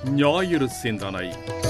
ஞாயிறு சிந்தனை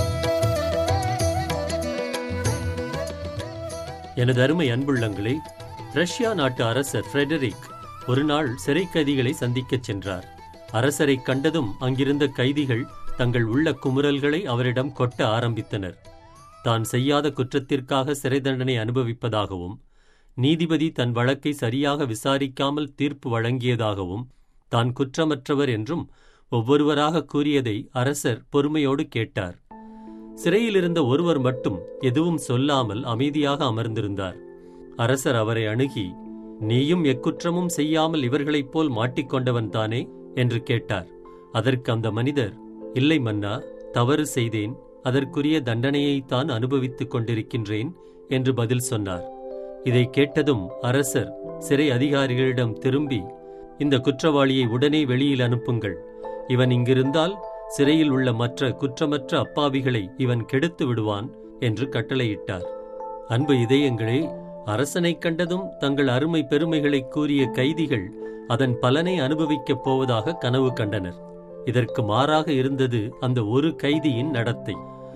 எனது அருமை அன்புள்ளங்களே ரஷ்யா நாட்டு அரசர் ஃப்ரெடரிக் ஒரு நாள் சிறை கைதிகளை சந்திக்கச் சென்றார் அரசரை கண்டதும் அங்கிருந்த கைதிகள் தங்கள் உள்ள குமுறல்களை அவரிடம் கொட்ட ஆரம்பித்தனர் தான் செய்யாத குற்றத்திற்காக சிறை தண்டனை அனுபவிப்பதாகவும் நீதிபதி தன் வழக்கை சரியாக விசாரிக்காமல் தீர்ப்பு வழங்கியதாகவும் தான் குற்றமற்றவர் என்றும் ஒவ்வொருவராக கூறியதை அரசர் பொறுமையோடு கேட்டார் சிறையில் இருந்த ஒருவர் மட்டும் எதுவும் சொல்லாமல் அமைதியாக அமர்ந்திருந்தார் அரசர் அவரை அணுகி நீயும் எக்குற்றமும் செய்யாமல் இவர்களைப் போல் மாட்டிக்கொண்டவன் தானே என்று கேட்டார் அதற்கு அந்த மனிதர் இல்லை மன்னா தவறு செய்தேன் அதற்குரிய தண்டனையைத்தான் அனுபவித்துக் கொண்டிருக்கின்றேன் என்று பதில் சொன்னார் இதை கேட்டதும் அரசர் சிறை அதிகாரிகளிடம் திரும்பி இந்த குற்றவாளியை உடனே வெளியில் அனுப்புங்கள் இவன் இங்கிருந்தால் சிறையில் உள்ள மற்ற குற்றமற்ற அப்பாவிகளை இவன் கெடுத்து விடுவான் என்று கட்டளையிட்டார் அன்பு இதயங்களே அரசனைக் கண்டதும் தங்கள் அருமை பெருமைகளை கூறிய கைதிகள் அதன் பலனை அனுபவிக்கப் போவதாக கனவு கண்டனர் இதற்கு மாறாக இருந்தது அந்த ஒரு கைதியின் நடத்தை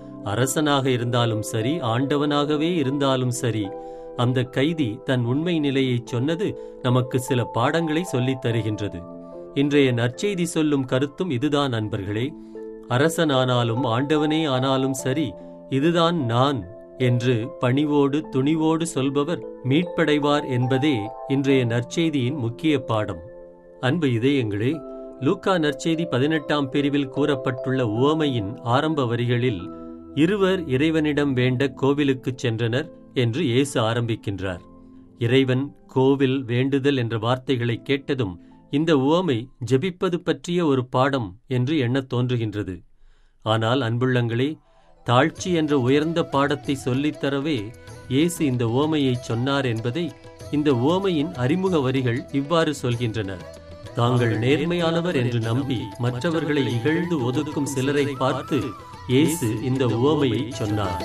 அரசனாக இருந்தாலும் சரி ஆண்டவனாகவே இருந்தாலும் சரி அந்த கைதி தன் உண்மை நிலையைச் சொன்னது நமக்கு சில பாடங்களை சொல்லித் தருகின்றது இன்றைய நற்செய்தி சொல்லும் கருத்தும் இதுதான் நண்பர்களே அரசனானாலும் ஆண்டவனே ஆனாலும் சரி இதுதான் நான் என்று பணிவோடு துணிவோடு சொல்பவர் மீட்படைவார் என்பதே இன்றைய நற்செய்தியின் முக்கிய பாடம் அன்பு இதயங்களே லூக்கா நற்செய்தி பதினெட்டாம் பிரிவில் கூறப்பட்டுள்ள உவமையின் ஆரம்ப வரிகளில் இருவர் இறைவனிடம் வேண்ட கோவிலுக்குச் சென்றனர் என்று இயேசு ஆரம்பிக்கின்றார் இறைவன் கோவில் வேண்டுதல் என்ற வார்த்தைகளை கேட்டதும் இந்த உவமை ஜெபிப்பது பற்றிய ஒரு பாடம் என்று எண்ணத் தோன்றுகின்றது ஆனால் அன்புள்ளங்களே தாழ்ச்சி என்ற உயர்ந்த பாடத்தை சொல்லித்தரவே இயேசு இந்த உவமையைச் சொன்னார் என்பதை இந்த உவமையின் அறிமுக வரிகள் இவ்வாறு சொல்கின்றன தாங்கள் நேர்மையானவர் என்று நம்பி மற்றவர்களை இகழ்ந்து ஒதுக்கும் சிலரை பார்த்து இயேசு இந்த உவமையை சொன்னார்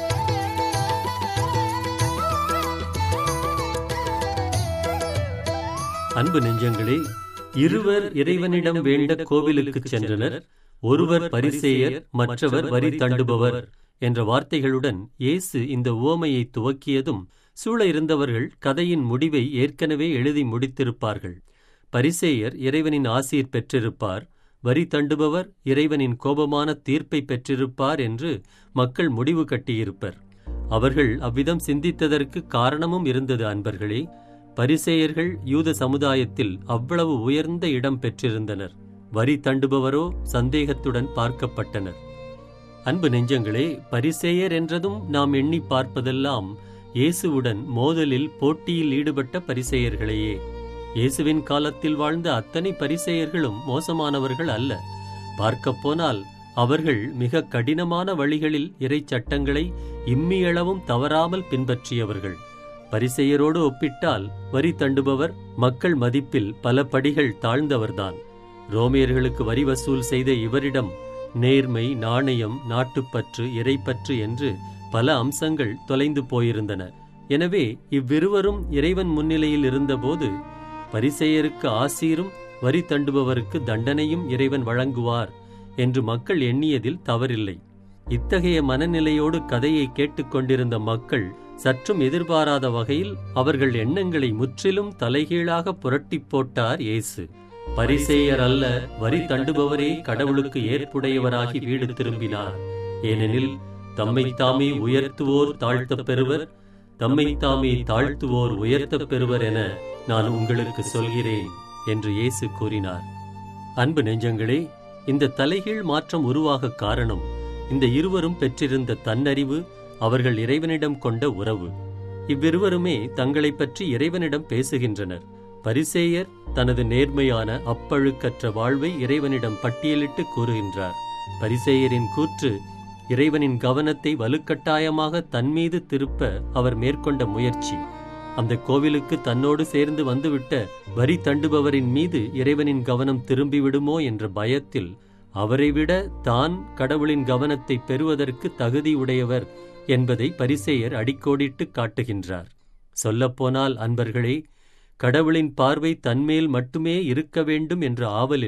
அன்பு நெஞ்சங்களே இருவர் இறைவனிடம் வேண்ட கோவிலுக்குச் சென்றனர் ஒருவர் பரிசேயர் மற்றவர் வரி தண்டுபவர் என்ற வார்த்தைகளுடன் இயேசு இந்த உவமையை துவக்கியதும் சூழ இருந்தவர்கள் கதையின் முடிவை ஏற்கனவே எழுதி முடித்திருப்பார்கள் பரிசேயர் இறைவனின் ஆசீர் பெற்றிருப்பார் வரி தண்டுபவர் இறைவனின் கோபமான தீர்ப்பை பெற்றிருப்பார் என்று மக்கள் முடிவு கட்டியிருப்பர் அவர்கள் அவ்விதம் சிந்தித்ததற்கு காரணமும் இருந்தது அன்பர்களே பரிசேயர்கள் யூத சமுதாயத்தில் அவ்வளவு உயர்ந்த இடம் பெற்றிருந்தனர் வரி தண்டுபவரோ சந்தேகத்துடன் பார்க்கப்பட்டனர் அன்பு நெஞ்சங்களே பரிசேயர் என்றதும் நாம் எண்ணி பார்ப்பதெல்லாம் இயேசுவுடன் மோதலில் போட்டியில் ஈடுபட்ட பரிசேயர்களையே இயேசுவின் காலத்தில் வாழ்ந்த அத்தனை பரிசேயர்களும் மோசமானவர்கள் அல்ல பார்க்கப் போனால் அவர்கள் மிக கடினமான வழிகளில் இறை சட்டங்களை இம்மியளவும் தவறாமல் பின்பற்றியவர்கள் பரிசெயரோடு ஒப்பிட்டால் வரி தண்டுபவர் மக்கள் மதிப்பில் பல படிகள் தாழ்ந்தவர்தான் ரோமியர்களுக்கு வரி வசூல் செய்த இவரிடம் நேர்மை நாணயம் நாட்டுப்பற்று இறைப்பற்று என்று பல அம்சங்கள் தொலைந்து போயிருந்தன எனவே இவ்விருவரும் இறைவன் முன்னிலையில் இருந்தபோது பரிசெயருக்கு ஆசீரும் வரி தண்டுபவருக்கு தண்டனையும் இறைவன் வழங்குவார் என்று மக்கள் எண்ணியதில் தவறில்லை இத்தகைய மனநிலையோடு கதையை கேட்டுக்கொண்டிருந்த மக்கள் சற்றும் எதிர்பாராத வகையில் அவர்கள் எண்ணங்களை முற்றிலும் தலைகீழாக புரட்டிப் போட்டார் இயேசு பரிசேயர் அல்ல வரி தண்டுபவரே கடவுளுக்கு ஏற்புடையவராகி வீடு திரும்பினார் ஏனெனில் தம்மைத்தாமே உயர்த்துவோர் தாழ்த்தப் பெறுவர் தம்மைத்தாமே தாழ்த்துவோர் உயர்த்தப் பெறுவர் என நான் உங்களுக்கு சொல்கிறேன் என்று இயேசு கூறினார் அன்பு நெஞ்சங்களே இந்த தலைகீழ் மாற்றம் உருவாக காரணம் இந்த இருவரும் பெற்றிருந்த தன்னறிவு அவர்கள் இறைவனிடம் கொண்ட உறவு இவ்விருவருமே தங்களைப் பற்றி இறைவனிடம் பேசுகின்றனர் பரிசேயர் தனது நேர்மையான அப்பழுக்கற்ற வாழ்வை இறைவனிடம் பட்டியலிட்டு கூறுகின்றார் பரிசேயரின் கூற்று இறைவனின் கவனத்தை வலுக்கட்டாயமாக தன்மீது திருப்ப அவர் மேற்கொண்ட முயற்சி அந்த கோவிலுக்கு தன்னோடு சேர்ந்து வந்துவிட்ட வரி தண்டுபவரின் மீது இறைவனின் கவனம் திரும்பிவிடுமோ என்ற பயத்தில் அவரை விட தான் கடவுளின் கவனத்தை பெறுவதற்கு தகுதியுடையவர் என்பதை பரிசேயர் அடிக்கோடிட்டு காட்டுகின்றார் சொல்லப்போனால் அன்பர்களே கடவுளின் பார்வை தன்மேல் மட்டுமே இருக்க வேண்டும் என்ற ஆவலில்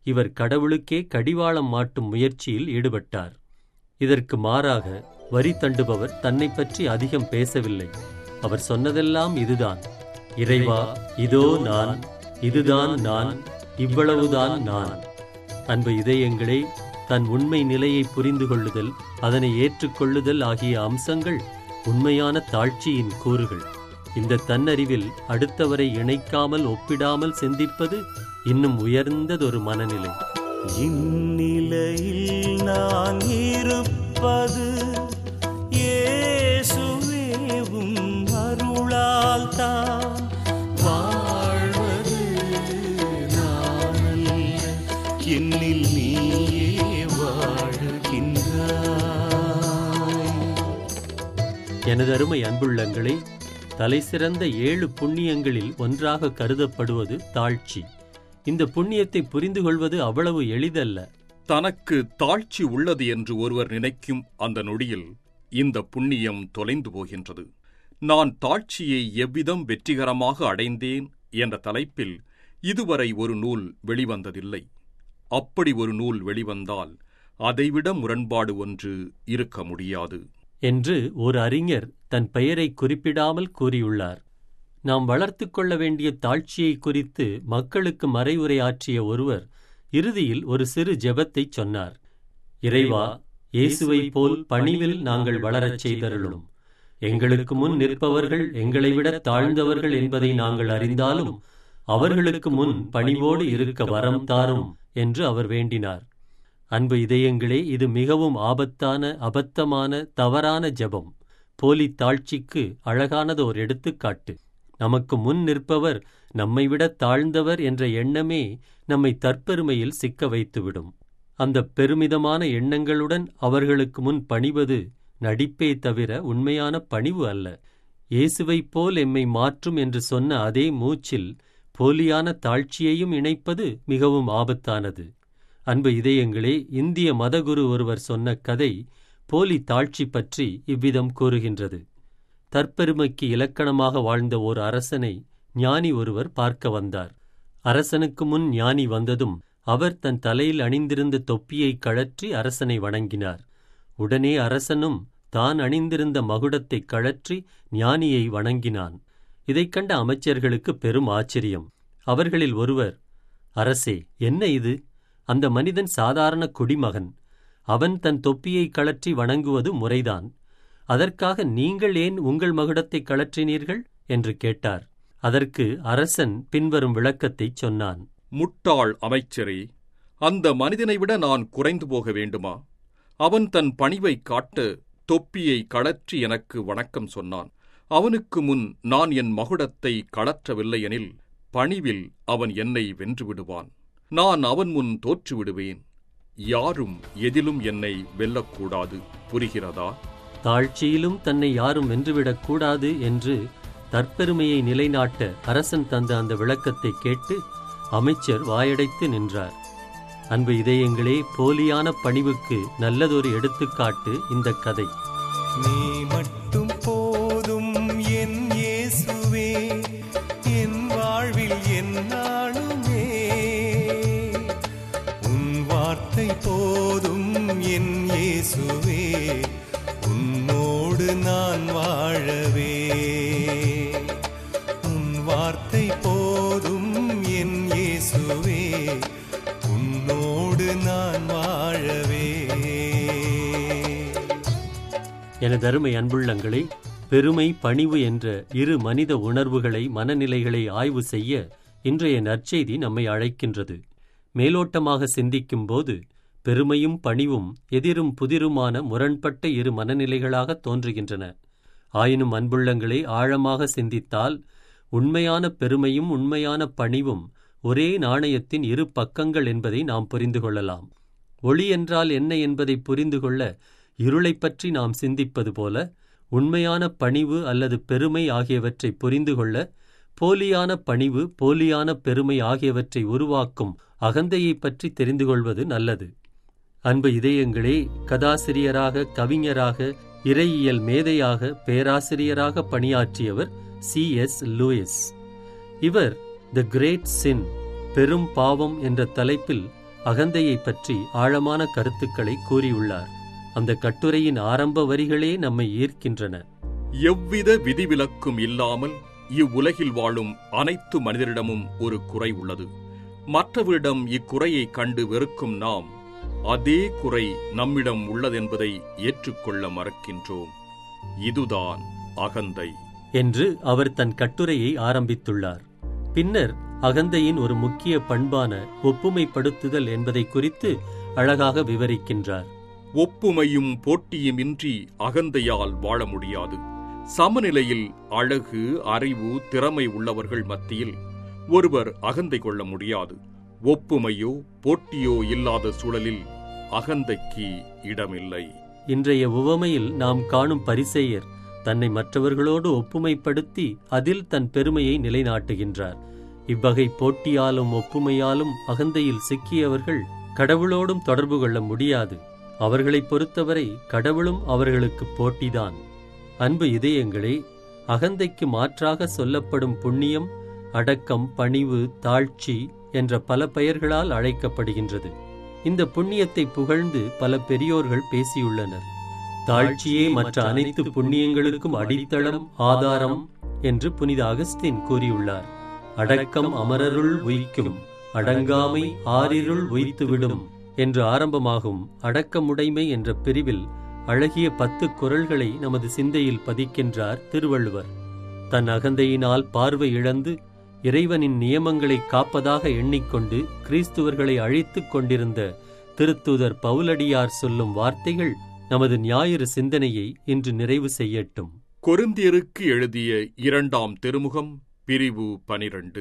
இவர் கடவுளுக்கே கடிவாளம் மாட்டும் முயற்சியில் ஈடுபட்டார் இதற்கு மாறாக வரி தண்டுபவர் தன்னை பற்றி அதிகம் பேசவில்லை அவர் சொன்னதெல்லாம் இதுதான் இறைவா இதோ நான் இதுதான் நான் இவ்வளவுதான் நான் அன்பு இதயங்களே தன் உண்மை நிலையை புரிந்து கொள்ளுதல் அதனை ஏற்றுக்கொள்ளுதல் ஆகிய அம்சங்கள் உண்மையான தாழ்ச்சியின் கூறுகள் இந்த தன்னறிவில் அடுத்தவரை இணைக்காமல் ஒப்பிடாமல் சிந்திப்பது இன்னும் உயர்ந்ததொரு மனநிலை இந்நிலையில் நான் இருப்பது இயேசுவேவும் அருளால் தான் வாழ்வது நானல்ல என்னில் நீயே வாழ்கின்றாய் எனது அருமை அன்புள்ளங்களே தலைசிறந்த ஏழு புண்ணியங்களில் ஒன்றாக கருதப்படுவது தாழ்ச்சி இந்த புண்ணியத்தை புரிந்து கொள்வது அவ்வளவு எளிதல்ல தனக்கு தாழ்ச்சி உள்ளது என்று ஒருவர் நினைக்கும் அந்த நொடியில் இந்த புண்ணியம் தொலைந்து போகின்றது நான் தாழ்ச்சியை எவ்விதம் வெற்றிகரமாக அடைந்தேன் என்ற தலைப்பில் இதுவரை ஒரு நூல் வெளிவந்ததில்லை அப்படி ஒரு நூல் வெளிவந்தால் அதைவிட முரண்பாடு ஒன்று இருக்க முடியாது என்று ஒரு அறிஞர் தன் பெயரை குறிப்பிடாமல் கூறியுள்ளார் நாம் வளர்த்துக் கொள்ள வேண்டிய தாழ்ச்சியை குறித்து மக்களுக்கு மறைவுரையாற்றிய ஒருவர் இறுதியில் ஒரு சிறு ஜெபத்தைச் சொன்னார் இறைவா இயேசுவைப் போல் பணிவில் நாங்கள் வளரச் செய்தருளும் எங்களுக்கு முன் நிற்பவர்கள் எங்களை விட தாழ்ந்தவர்கள் என்பதை நாங்கள் அறிந்தாலும் அவர்களுக்கு முன் பணிவோடு இருக்க வரம் தாரும் என்று அவர் வேண்டினார் அன்பு இதயங்களே இது மிகவும் ஆபத்தான அபத்தமான தவறான ஜெபம் போலி தாழ்ச்சிக்கு அழகானதோர் எடுத்துக்காட்டு நமக்கு முன் நிற்பவர் நம்மை விட தாழ்ந்தவர் என்ற எண்ணமே நம்மை தற்பெருமையில் சிக்க வைத்துவிடும் அந்த பெருமிதமான எண்ணங்களுடன் அவர்களுக்கு முன் பணிவது நடிப்பே தவிர உண்மையான பணிவு அல்ல இயேசுவைப் போல் எம்மை மாற்றும் என்று சொன்ன அதே மூச்சில் போலியான தாழ்ச்சியையும் இணைப்பது மிகவும் ஆபத்தானது அன்பு இதயங்களே இந்திய மதகுரு ஒருவர் சொன்ன கதை போலி தாழ்ச்சி பற்றி இவ்விதம் கூறுகின்றது தற்பெருமைக்கு இலக்கணமாக வாழ்ந்த ஓர் அரசனை ஞானி ஒருவர் பார்க்க வந்தார் அரசனுக்கு முன் ஞானி வந்ததும் அவர் தன் தலையில் அணிந்திருந்த தொப்பியை கழற்றி அரசனை வணங்கினார் உடனே அரசனும் தான் அணிந்திருந்த மகுடத்தை கழற்றி ஞானியை வணங்கினான் இதைக் கண்ட அமைச்சர்களுக்கு பெரும் ஆச்சரியம் அவர்களில் ஒருவர் அரசே என்ன இது அந்த மனிதன் சாதாரண குடிமகன் அவன் தன் தொப்பியை கழற்றி வணங்குவது முறைதான் அதற்காக நீங்கள் ஏன் உங்கள் மகுடத்தை கழற்றினீர்கள் என்று கேட்டார் அதற்கு அரசன் பின்வரும் விளக்கத்தைச் சொன்னான் முட்டாள் அமைச்சரே அந்த மனிதனை விட நான் குறைந்து போக வேண்டுமா அவன் தன் பணிவைக் காட்ட தொப்பியை கழற்றி எனக்கு வணக்கம் சொன்னான் அவனுக்கு முன் நான் என் மகுடத்தை கழற்றவில்லையெனில் பணிவில் அவன் என்னை வென்று விடுவான் நான் அவன் முன் தோற்று விடுவேன் யாரும் எதிலும் என்னை வெல்லக்கூடாது புரிகிறதா தாழ்ச்சியிலும் தன்னை யாரும் வென்றுவிடக் கூடாது என்று தற்பெருமையை நிலைநாட்ட அரசன் தந்த அந்த விளக்கத்தை கேட்டு அமைச்சர் வாயடைத்து நின்றார் அன்பு இதயங்களே போலியான பணிவுக்கு நல்லதொரு எடுத்துக்காட்டு இந்த கதை நீ மட்டும் போதும் என் இயேசுவே என் வாழ்வில் என்னாலுமே உன் வார்த்தை போதும் என் இயேசுவே உன்னோடு நான் வாழவே உன் வார்த்தை போதும் என் இயேசுவே உன்னோடு நான் வாழவே எனதருமை அன்புள்ளங்களே பெருமை பணிவு என்ற இரு மனித உணர்வுகளை மனநிலைகளை ஆய்வு செய்ய இன்றைய நற்செய்தி நம்மை அழைக்கின்றது மேலோட்டமாக சிந்திக்கும்போது பெருமையும் பணிவும் எதிரும் புதிருமான முரண்பட்ட இரு மனநிலைகளாக தோன்றுகின்றன ஆயினும் அன்புள்ளங்களே ஆழமாக சிந்தித்தால் உண்மையான பெருமையும் உண்மையான பணிவும் ஒரே நாணயத்தின் இரு பக்கங்கள் என்பதை நாம் புரிந்து கொள்ளலாம் ஒளி என்றால் என்ன என்பதை புரிந்து கொள்ள இருளைப் பற்றி நாம் சிந்திப்பது போல உண்மையான பணிவு அல்லது பெருமை ஆகியவற்றை புரிந்து கொள்ள போலியான பணிவு போலியான பெருமை ஆகியவற்றை உருவாக்கும் அகந்தையைப் பற்றி தெரிந்து கொள்வது நல்லது அன்பு இதயங்களே கதாசிரியராக கவிஞராக இறையியல் மேதையாக பேராசிரியராக பணியாற்றியவர் சி எஸ் லூயிஸ் இவர் த கிரேட் சின் பெரும் பாவம் என்ற தலைப்பில் அகந்தையைப் பற்றி ஆழமான கருத்துக்களை கூறியுள்ளார் அந்த கட்டுரையின் ஆரம்ப வரிகளே நம்மை ஈர்க்கின்றன எவ்வித விதிவிலக்கும் இல்லாமல் இவ்வுலகில் வாழும் அனைத்து மனிதரிடமும் ஒரு குறை உள்ளது மற்றவரிடம் இக்குறையைக் கண்டு வெறுக்கும் நாம் அதே குறை நம்மிடம் உள்ளதென்பதை ஏற்றுக்கொள்ள மறக்கின்றோம் இதுதான் அகந்தை என்று அவர் தன் கட்டுரையை ஆரம்பித்துள்ளார் பின்னர் அகந்தையின் ஒரு முக்கிய பண்பான ஒப்புமைப்படுத்துதல் என்பதை குறித்து அழகாக விவரிக்கின்றார் ஒப்புமையும் போட்டியும் இன்றி அகந்தையால் வாழ முடியாது சமநிலையில் அழகு அறிவு திறமை உள்ளவர்கள் மத்தியில் ஒருவர் அகந்தை கொள்ள முடியாது ஒப்புமையோ போட்டியோ இல்லாத சூழலில் அகந்தைக்கு இடமில்லை இன்றைய உவமையில் நாம் காணும் பரிசேயர் தன்னை மற்றவர்களோடு ஒப்புமைப்படுத்தி அதில் தன் பெருமையை நிலைநாட்டுகின்றார் இவ்வகை போட்டியாலும் ஒப்புமையாலும் அகந்தையில் சிக்கியவர்கள் கடவுளோடும் தொடர்பு கொள்ள முடியாது அவர்களைப் பொறுத்தவரை கடவுளும் அவர்களுக்கு போட்டிதான் அன்பு இதயங்களே அகந்தைக்கு மாற்றாக சொல்லப்படும் புண்ணியம் அடக்கம் பணிவு தாழ்ச்சி என்ற பல பெயர்களால் அழைக்கப்படுகின்றது இந்த புண்ணியத்தை புகழ்ந்து பல பெரியோர்கள் பேசியுள்ளனர் தாழ்ச்சியே மற்ற அனைத்து புண்ணியங்களுக்கும் அடித்தளம் ஆதாரம் என்று புனித அகஸ்தின் கூறியுள்ளார் அடக்கம் அமரருள் உய்க்கும் அடங்காமை ஆறிருள் உய்த்துவிடும் என்று ஆரம்பமாகும் அடக்கமுடைமை என்ற பிரிவில் அழகிய பத்து குரல்களை நமது சிந்தையில் பதிக்கின்றார் திருவள்ளுவர் தன் அகந்தையினால் பார்வை இழந்து இறைவனின் நியமங்களை காப்பதாக எண்ணிக்கொண்டு கிறிஸ்துவர்களை அழித்துக் கொண்டிருந்த திருத்தூதர் பவுலடியார் சொல்லும் வார்த்தைகள் நமது ஞாயிறு சிந்தனையை இன்று நிறைவு செய்யட்டும் கொரிந்தியருக்கு எழுதிய இரண்டாம் திருமுகம் பிரிவு பனிரண்டு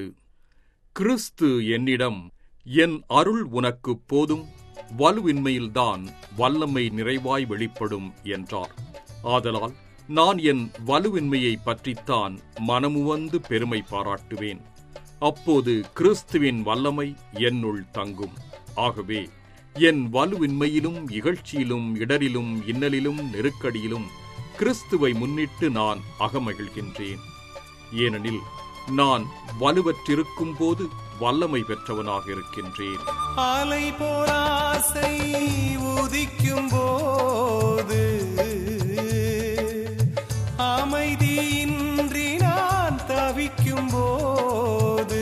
கிறிஸ்து என்னிடம் என் அருள் உனக்குப் போதும் வலுவின்மையில்தான் வல்லமை நிறைவாய் வெளிப்படும் என்றார் ஆதலால் நான் என் வலுவின்மையை பற்றித்தான் மனமுவந்து பெருமை பாராட்டுவேன் அப்போது கிறிஸ்துவின் வல்லமை என்னுள் தங்கும் ஆகவே என் வலுவின்மையிலும் இகழ்ச்சியிலும் இடரிலும் இன்னலிலும் நெருக்கடியிலும் கிறிஸ்துவை முன்னிட்டு நான் அகமகிழ்கின்றேன் ஏனெனில் நான் வலுவற்றிருக்கும் போது வல்லமை பெற்றவனாக இருக்கின்றேன் அலை போராசை உதிக்கும் போது அமைதியின்றி நான் தவிக்கும் போது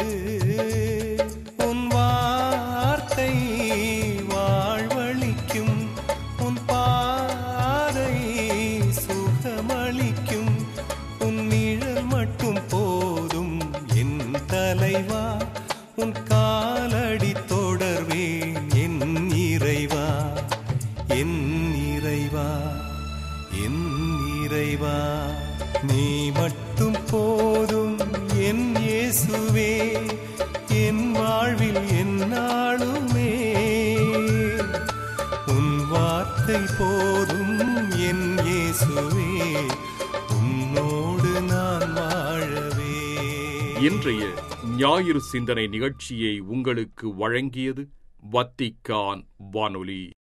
உன் வார்த்தை வாழ்வழிக்கும் உன் பாதை சுகமளிக்கும் உன் நிழல் மட்டும் போதும் என் தலைவா உன் காலடி தொடர்வேன் என் இறைவா என் இறைவா என் இறைவா நீ மட்டும் போதும் என் இயேசுவே என் வாழ்வில் என்னாலுமே உன் வார்த்தை போதும் என் இயேசுவே உன்னோடு நான் வாழவே இன்றைய ஞாயிறு சிந்தனை நிகழ்ச்சியை உங்களுக்கு வழங்கியது வத்திக்கான் வானொலி